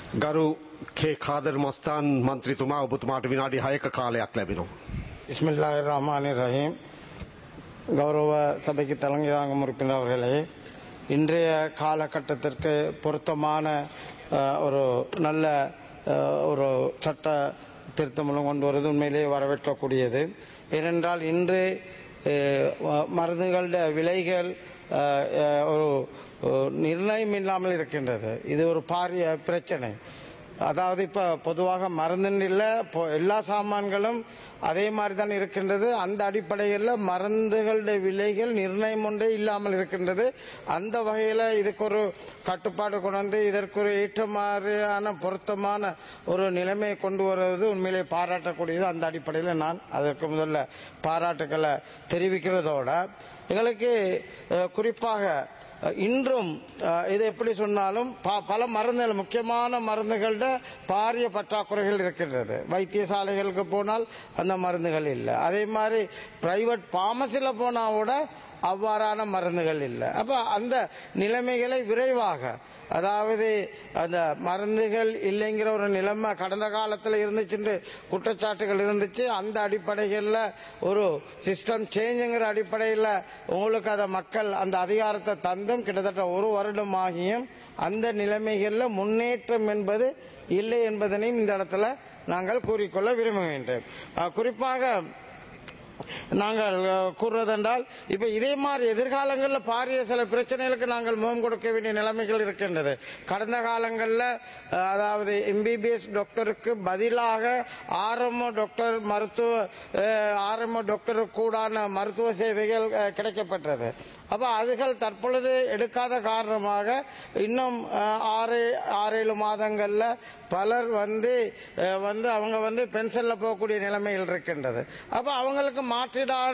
ගරු කේ කාදර් මස්ථාන් මන්ත්‍රීතුමා ඔබතුමාට විනාඩි හයක කාලයක් ලැබෙනවා. இஸ்மில்லாஹ் ரஹ்மான் ரஹீம் கௌரவ சபைக்கு தலைமை தாங்கும் உறுப்பினர் அவர்களே இன்றைய காலகட்டத்திற்கு பொருத்தமான அஹ், ஒரு நல்ல அஹ், ஒரு சட்ட திருத்தமும் கொண்டு வருவது உண்மையிலேயே வரவேற்கக்கூடியது ஏனென்றால் இன்று அஹ், ம- மருந்துகளுடைய விலைகள் அஹ், அஹ், ஒரு ஒரு நிர்ணயம் இல்லாமல் இருக்கின்றது இது ஒரு பாரிய பிரச்சனை அதாவது இப்ப பொதுவாக மருந்துன்னு இல்லை இப்போ எல்லா சாமான்களும் அதே மாதிரி தான் இருக்கின்றது அந்த அடிப்படையில் மருந்துகளுடைய விலைகள் நிர்ணயம் ஒன்றே இல்லாமல் இருக்கின்றது அந்த வகையில் இதுக்கு ஒரு கட்டுப்பாடு கொண்டு வந்து இதற்கு ஒரு ஏற்றமாறியான பொருத்தமான ஒரு நிலைமையை கொண்டு வருவது உண்மையிலே பாராட்டக்கூடியது அந்த அடிப்படையில் நான் அதற்கு முதல்ல பாராட்டுக்களை தெரிவிக்கிறதோட எங்களுக்கு அஹ், குறிப்பாக அஹ் இன்றும் அஹ், இது எப்படி சொன்னாலும் ப- பல மருந்துகள் முக்கியமான மருந்துகளோட பாரிய பற்றாக்குறைகள் இருக்கின்றது வைத்தியசாலைகளுக்கு போனால் அந்த மருந்துகள் இல்லை அதே மாதிரி பிரைவேட் பார்மசியில் போனால் கூட அவ்வாறான மருந்துகள் இல்லை அப்போ அந்த நிலைமைகளை விரைவாக அதாவது அந்த மருந்துகள் இல்லைங்கிற ஒரு நிலைமை கடந்த காலத்தில் இருந்துச்சுன்னு குற்றச்சாட்டுகள் இருந்துச்சு அந்த அடிப்படைகளில் ஒரு சிஸ்டம் சேஞ்சுங்கிற அடிப்படையில் உங்களுக்கு அதை மக்கள் அந்த அதிகாரத்தை தந்தும் கிட்டத்தட்ட ஒரு வருடம் ஆகியும் அந்த நிலைமைகளில் முன்னேற்றம் என்பது இல்லை என்பதனையும் இந்த இடத்துல நாங்கள் கூறிக்கொள்ள விரும்புகின்றோம் அஹ் குறிப்பாக நாங்கள் அஹ், கூறுவதென்றால் இப்ப இதே மாதிரி எதிர்காலங்களில் பாரிய சில பிரச்சனைகளுக்கு நாங்கள் முகம் கொடுக்க வேண்டிய நிலைமைகள் இருக்கின்றது கடந்த காலங்களில் அஹ், அதாவது எம்பிபிஎஸ் டாக்டருக்கு பதிலாக ஆர்எம்ஓ டாக்டர் மருத்துவ ஆர்எம்ஓ டாக்டர் கூடான மருத்துவ சேவைகள் அஹ், கிடைக்கப்பட்டது அப்ப அதுகள் தற்பொழுது எடுக்காத காரணமாக இன்னும் அஹ், ஆறு ஆறேழு மாதங்கள்ல பலர் வந்து அஹ், வந்து அவங்க வந்து பென்ஷன்ல போகக்கூடிய நிலைமைகள் இருக்கின்றது அப்ப அவங்களுக்கு மாற்றீடான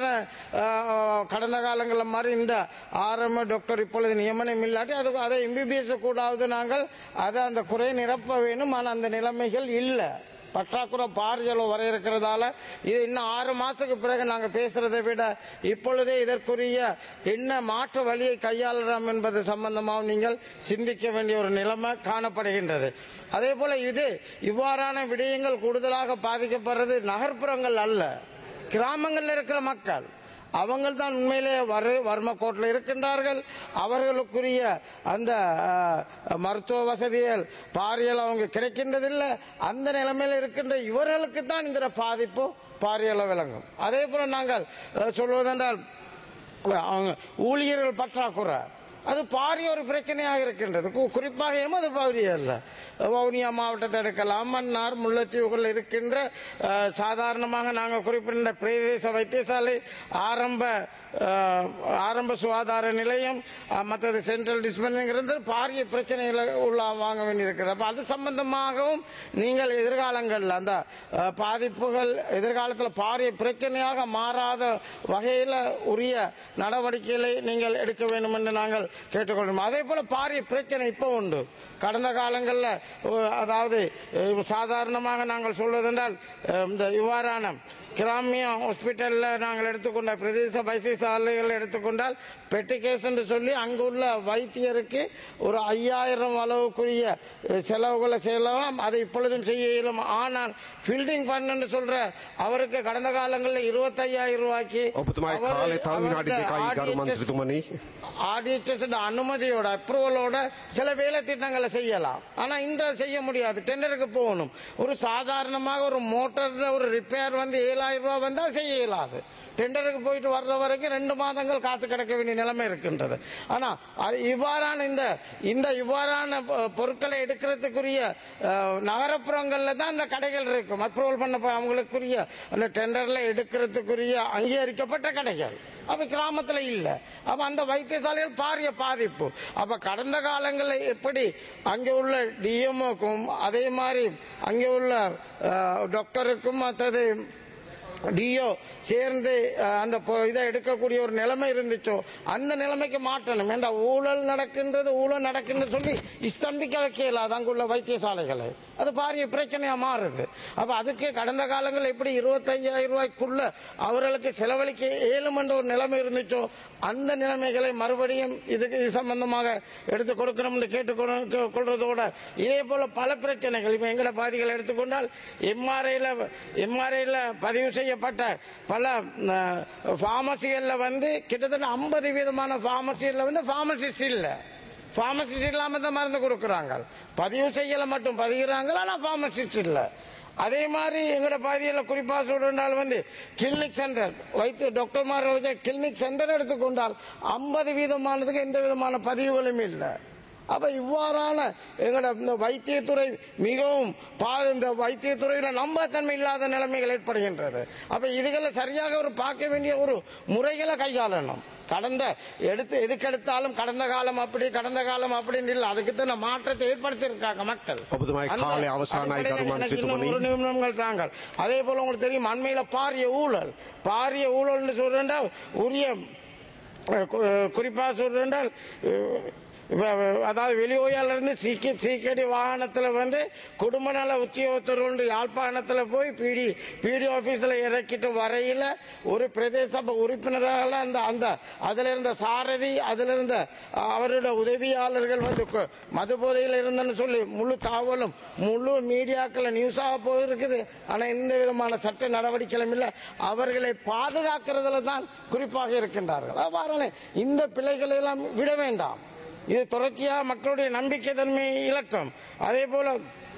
அஹ், கடந்த காலங்களில் மாதிரி இந்த ஆரம்ப டாக்டர் இப்பொழுது நியமனம் இல்லாட்டி அது அதை எம்பிபிஎஸ் கூடாவது நாங்கள் அதை அந்த குறை நிரப்ப வேணும் ஆனால் அந்த நிலைமைகள் இல்லை பற்றாக்குறை பாரியளவு வர இருக்கிறதால இது இன்னும் ஆறு மாசத்துக்கு பிறகு நாங்க பேசுறதை விட இப்பொழுதே இதற்குரிய என்ன மாற்று வழியை கையாளலாம் என்பது சம்பந்தமாக நீங்கள் சிந்திக்க வேண்டிய ஒரு நிலைமை காணப்படுகின்றது அதே போல இது இவ்வாறான விடயங்கள் கூடுதலாக பாதிக்கப்படுறது நகர்ப்புறங்கள் அல்ல கிராமங்களில் இருக்கிற மக்கள் அவங்கள் தான் உண்மையிலே வரு வர்ம கோட்டில் இருக்கின்றார்கள் அவர்களுக்குரிய அந்த அஹ், மருத்துவ வசதிகள் பாரியல் அவங்க கிடைக்கின்றதில்லை அந்த நிலைமையில் இருக்கின்ற இவர்களுக்கு தான் இந்த பாதிப்பு பாரியளவு விளங்கும் அதே போல நாங்கள் அஹ், சொல்வதென்றால் அவங்க ஊழியர்கள் பற்றாக்குறை அது பாரிய ஒரு பிரச்சனையாக இருக்கின்றது கு- குறிப்பாக எமது பகுதியில் வவுனியா மாவட்டத்தை எடுக்கலாம் மன்னார் முல்லைத்தீவுகள் இருக்கின்ற அஹ், சாதாரணமாக நாங்கள் குறிப்பிட்ட பிரதேச வைத்தியசாலை ஆரம்ப அஹ், ஆரம்ப சுகாதார நிலையம் அஹ், மற்றது சென்ட்ரல் டிஸ்பென்சரிங்கிறது பாரிய பிரச்சனைகளை உள்ள வாங்க வேண்டியிருக்கிறது அப்ப அது சம்பந்தமாகவும் நீங்கள் எதிர்காலங்களில் அந்த அஹ், பாதிப்புகள் எதிர்காலத்தில் பாரிய பிரச்சனையாக மாறாத வகையில் உரிய நடவடிக்கைகளை நீங்கள் எடுக்க வேண்டும் என்று நாங்கள் கேட்டுக்கொள்கிறோம் அதே போல பாரிய பிரச்சனை இப்போ உண்டு கடந்த காலங்களில் அஹ், அதாவது அஹ், சாதாரணமாக நாங்கள் சொல்வதென்றால் அஹ், இந்த இவ்வாறான கிராமிய ஹாஸ்பிட்டலில் நாங்கள் எடுத்துக்கொண்ட பிரதேச வைத்தியசாலைகள் எடுத்துக்கொண்டால் பெட்டி கேஸ் என்று சொல்லி அங்குள்ள வைத்தியருக்கு ஒரு ஐயாயிரம் அளவுக்குரிய அஹ், செலவுகளை செய்யலாம் அதை இப்பொழுதும் செய்ய இயலும் ஆனால் ஃபீல்டிங் ஃபண்ட் என்று சொல்ற அவருக்கு கடந்த காலங்களில் இருபத்தையாயிரம் ரூபாய்க்கு ඔබතුමායි அவர்- කාලේ තව විනාඩි அவருக்கு දෙකයි ගරු RDHS මන්ත්‍රතුමනි. ஆர்டிஎச்எஸ் அனுமதியோட அப்ரூவலோட சில வேலை திட்டங்களை செய்யலாம் ஆனா இன்று செய்ய முடியாது டெண்டருக்கு போகணும் ஒரு சாதாரணமாக ஒரு மோட்டார் ஒரு ரிப்பேர் வந்து ஏழாயிரம் ரூபாய் வந்தா செய்ய இயலாது டெண்டருக்கு போயிட்டு வர்ற வரைக்கும் ரெண்டு மாதங்கள் காத்து கிடக்க வேண்டிய நிலைமை இருக்கின்றது ஆனா அது இவ்வாறான இந்த இந்த இவ்வாறான பொ- பொருட்களை எடுக்கிறதுக்குரிய அஹ், நகரப்புறங்கள்ல தான் இந்த கடைகள் இருக்கும் அப்ரூவல் பண்ண அவங்களுக்குரிய அந்த டெண்டர்ல எடுக்கிறதுக்குரிய அங்கீகரிக்கப்பட்ட கடைகள் அப்ப கிராமத்துல இல்ல அப்ப அந்த வைத்தியசாலைகள் பாரிய பாதிப்பு அப்ப கடந்த காலங்களில் எப்படி அங்கே உள்ள டிஎம்ஓக்கும் அதே மாதிரி அங்கே உள்ள அஹ், டாக்டருக்கும் மற்றது டிஓ சேர்ந்து அஹ், அந்த பொ- இதை எடுக்கக்கூடிய ஒரு நிலைமை இருந்துச்சோ அந்த நிலைமைக்கு மாற்றணும் ஏண்டா ஊழல் நடக்கின்றது ஊழல் நடக்கின்றது சொல்லி ஸ்தம்பிக்க வைக்கல அங்குள்ள வைத்தியசாலைகளை அது பாரிய பிரச்சனையா மாறுது அப்ப அதுக்கு கடந்த காலங்கள் எப்படி இருபத்தையாயிரம் ரூபாய்க்குள்ள அவர்களுக்கு செலவழிக்க இயலும் என்ற ஒரு நிலைமை இருந்துச்சோ அந்த நிலைமைகளை மறுபடியும் இதுக்கு இது சம்பந்தமாக எடுத்து கொடுக்கணும் என்று கேட்டுக்கொள்றதோட இதே போல பல பிரச்சனைகள் இப்ப எங்கட பாதிகளை எடுத்துக்கொண்டால் எம்ஆர்ஐல எம்ஆர்ஐல பதிவு செய்யப்பட்ட பல பார்மசிகள்ல வந்து கிட்டத்தட்ட ஐம்பது விதமான பார்மசிகள்ல வந்து பார்மசிஸ்ட் இல்லை பார்மசிஸ்ட் இல்லாம தான் மருந்து கொடுக்குறாங்க பதிவு செய்யல மட்டும் பதிகிறாங்க ஆனா பார்மசிஸ்ட் இல்ல அதே மாதிரி எங்கட பகுதியில் குறிப்பா சொல்றால் வந்து கிளினிக் சென்டர் வைத்து டாக்டர்மார்கள் வச்ச கிளினிக் சென்டர் எடுத்துக்கொண்டால் ஐம்பது வீதமானதுக்கு எந்த விதமான பதிவுகளும் இல்லை அப்ப இவ்வாறான எங்களோட இந்த வைத்தியத்துறை மிகவும் பா- இந்த வைத்தியத்துறையில நம்பத்தன்மை இல்லாத நிலைமைகள் ஏற்படுகின்றது அப்ப இதுகளை சரியாக ஒரு பார்க்க வேண்டிய ஒரு முறைகளை கையாளணும் கடந்த எடுத்து எதுக்கெடுத்தாலும் கடந்த காலம் அப்படி கடந்த காலம் அப்படின்னு இல்லை அதுக்கு தான் மாற்றத்தை ஏற்படுத்தி இருக்காங்க மக்கள் ඔබතුමායි அந்த කාලය අවසානයි அடிப்படையில் ගරු எனக்கு இன்னும் මන්ත්‍රීතුමනි. ஒரு நிமிடங்கள் தாங்கள் அதே போல உங்களுக்கு தெரியும் அண்மையில பாரிய ஊழல் பாரிய ஊழல்னு சொல்றேன்டா உரிய அஹ், கு- குறிப்பா சொல்றேன்டால் அஹ், வ- வ- அதாவது வெளியோயால இருந்து சீக்கி சீக்கடி வாகனத்துல வந்து குடும்ப நல உத்தியோகத்தர் ஒன்று யாழ்ப்பாணத்துல போய் பிடி பிடி ஆபீஸ்ல இறக்கிட்டு வரையில ஒரு பிரதேச சபை உறுப்பினரால அந்த அந்த அதுல இருந்த சாரதி அதுல இருந்த அஹ், அவரோட உதவியாளர்கள் வந்து கு- மது போதையில் இருந்தன்னு சொல்லி முழு தாவலும் முழு மீடியாக்கள் நியூஸாக போயிருக்குது ஆனா எந்த விதமான சட்ட நடவடிக்கைகளும் இல்லை அவர்களை பாதுகாக்கிறதுல தான் குறிப்பாக இருக்கின்றார்கள் அவ்வாறான இந்த பிள்ளைகளை எல்லாம் விட வேண்டாம் இது தொடர்ச்சியாக மக்களுடைய நம்பிக்கை தன்மை இழக்கும் அதே போல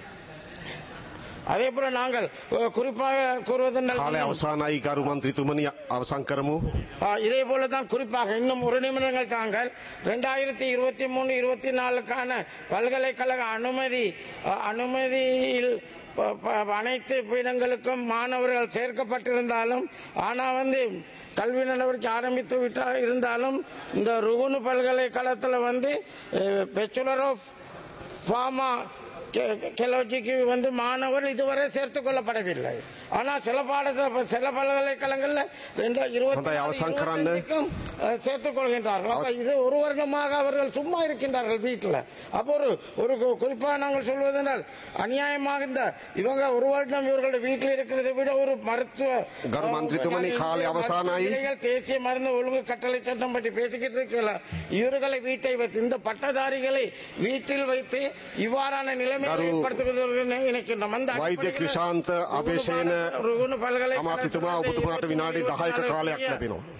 அதே போல நாங்கள் அஹ், குறிப்பாக கூறுவதென்றால் කාලය අවසානයි ගරු මන්ත්‍රීතුමනි අවසන් කරමු. ஆ, இதே போல தான் குறிப்பாக இன்னும் ஒரு நிமிடங்கள் தாங்கள் ரெண்டாயிரத்தி இருபத்தி மூணு இருபத்தி நாலுக்கான பல்கலைக்கழக அனுமதி அ, அனுமதியில் ப- ப- அனைத்து பீடங்களுக்கும் மாணவர்கள் சேர்க்கப்பட்டிருந்தாலும் ஆனா வந்து கல்வி நடவடிக்கை ஆரம்பித்து விட்டா இருந்தாலும் இந்த ருகுனு பல்கலைக்கழகத்தில் வந்து பேச்சுலர் ஆஃப் ஃபார்மா கெலோஜிக்கு வந்து மாணவர் இதுவரை சேர்த்துக் கொள்ளப்படவில்லை ஆனா சில பாடசாலை சில பல்கலைக்கழகங்கள்ல ரெண்டு இருபத்தி ஹொඳයි, අවසන් කරන්න. இருபத்தஞ்சுக்கும், அஹ், சேர்த்துக் கொள்கின்றார்கள் அப்ப இது ஒரு வருடமாக அவர்கள் சும்மா இருக்கின்றார்கள் வீட்டில் அப்போ ஒரு ஒரு கு- குறிப்பா நாங்கள் சொல்வதென்றால் அநியாயமாக இந்த இவங்க ஒரு வருடம் இவர்களுடைய வீட்டில் இருக்கிறதை விட ஒரு மருத்துவ கரு மந்திரித்துமணி, அஹ், காலை அவசானாயி. இளைஞர்கள் தேசிய மருந்து ஒழுங்கு கட்டளை சட்டம் பற்றி பேசிக்கிட்டு இருக்கல இவர்களை வீட்டை வைத்து இந்த பட்டதாரிகளை வீட்டில் வைத்து இவ்வாறான நிலைமையை கரு ஏற்படுத்துவதற்கு நினைக்கின்றோம் அந்த වෛද්‍ය அடிப்படையில் ක්‍රිෂාන්ත අබේසේන ருகுணு பல்கலைக்கழக අමාත්‍යතුමා ඔබතුමාට විනාඩි 10ක කාලයක් ලැබෙනවා.